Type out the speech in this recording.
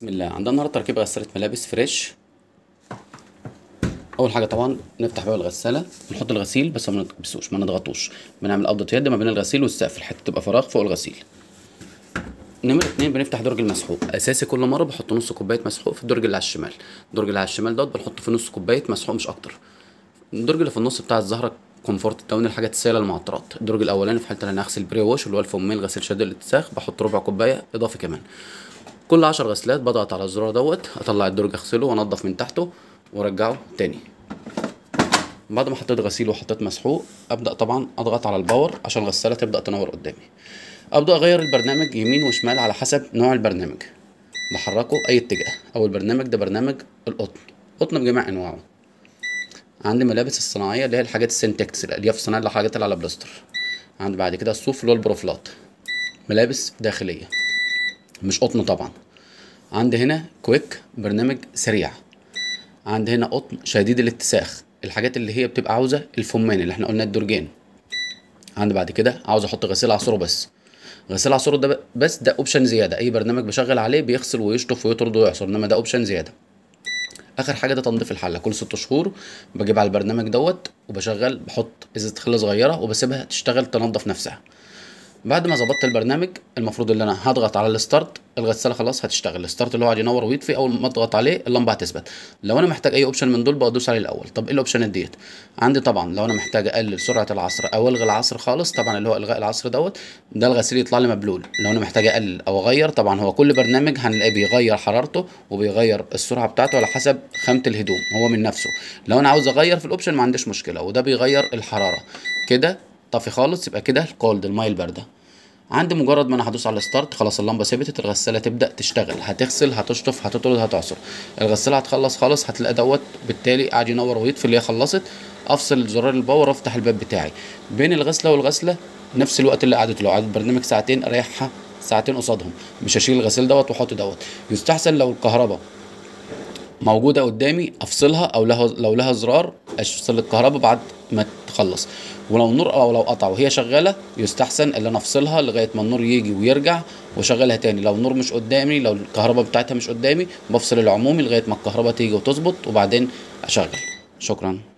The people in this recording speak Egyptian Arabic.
بسم الله عندنا النهارده تركيب غسالة ملابس فريش اول حاجه طبعا نفتح باب الغساله نحط الغسيل بس ما نكبسوش ما نضغطوش بنعمل قبضه يد ما بين الغسيل والسقف الحته تبقى فراغ فوق الغسيل نمرة اتنين بنفتح درج المسحوق اساسي كل مره بحط نص كوبايه مسحوق في الدرج اللي على الشمال الدرج اللي على الشمال دوت بنحط فيه نص كوبايه مسحوق مش اكتر الدرج اللي في النص بتاع الزهره كومفورت التوني الحاجات السائله المعطرات الدرج الاولاني في حاله ان انا اغسل بري ووش اللي هو الفمين غسيل شد الاتساخ بحط ربع كوبايه اضافي كمان كل عشر غسلات بضغط على الزرار دوت اطلع الدرج اغسله وانضف من تحته وارجعه تاني بعد ما حطيت غسيل وحطيت مسحوق ابدا طبعا اضغط على الباور عشان الغساله تبدا تنور قدامي ابدا اغير البرنامج يمين وشمال على حسب نوع البرنامج بحركه اي اتجاه اول برنامج ده برنامج القطن قطن بجميع انواعه عندي ملابس الصناعيه اللي هي الحاجات السنتكس الالياف الصناعيه الحاجات اللي على بلاستر عندي بعد كده الصوف اللي هو البروفلات ملابس داخليه مش قطن طبعا عندي هنا كويك برنامج سريع عندي هنا قطن شديد الاتساخ الحاجات اللي هي بتبقى عاوزه الفمان اللي احنا قلنا الدرجين عندي بعد كده عاوز احط غسيل عصره بس غسيل عصره ده بس ده اوبشن زياده اي برنامج بشغل عليه بيغسل ويشطف ويطرد ويعصر انما ده اوبشن زياده اخر حاجه ده تنظيف الحله كل ست شهور بجيب على البرنامج دوت وبشغل بحط ازازه خل صغيره وبسيبها تشتغل تنظف نفسها بعد ما ظبطت البرنامج المفروض ان انا هضغط على الستارت الغساله خلاص هتشتغل الستارت اللي هو قاعد ينور ويطفي اول ما اضغط عليه اللمبه هتثبت لو انا محتاج اي اوبشن من دول بدوس عليه الاول طب ايه الاوبشنات ديت عندي طبعا لو انا محتاج اقلل سرعه العصر او الغي العصر خالص طبعا اللي هو الغاء العصر دوت ده الغسيل يطلع لي مبلول لو انا محتاج اقلل او اغير طبعا هو كل برنامج هنلاقيه بيغير حرارته وبيغير السرعه بتاعته على حسب خامه الهدوم هو من نفسه لو انا عاوز اغير في الاوبشن ما عنديش مشكله وده بيغير الحراره كده طفي خالص يبقى كده الكولد الماء البارده عند مجرد ما انا هدوس على الستارت خلاص اللمبه ثبتت الغساله تبدا تشتغل هتغسل هتشطف هتطرد هتعصر الغساله هتخلص خالص هتلاقي دوت بالتالي قاعد ينور ويطفي اللي هي خلصت افصل زرار الباور افتح الباب بتاعي بين الغسله والغسله نفس الوقت اللي قعدت لو قعدت برنامج ساعتين اريحها ساعتين قصادهم مش هشيل الغسيل دوت واحط دوت يستحسن لو الكهرباء موجودة قدامي افصلها او لها لو لها زرار افصل الكهرباء بعد ما تخلص ولو النور او لو قطع وهي شغالة يستحسن ان انا افصلها لغاية ما النور يجي ويرجع واشغلها تاني لو النور مش قدامي لو الكهرباء بتاعتها مش قدامي بفصل العمومي لغاية ما الكهرباء تيجي وتظبط وبعدين اشغل شكرا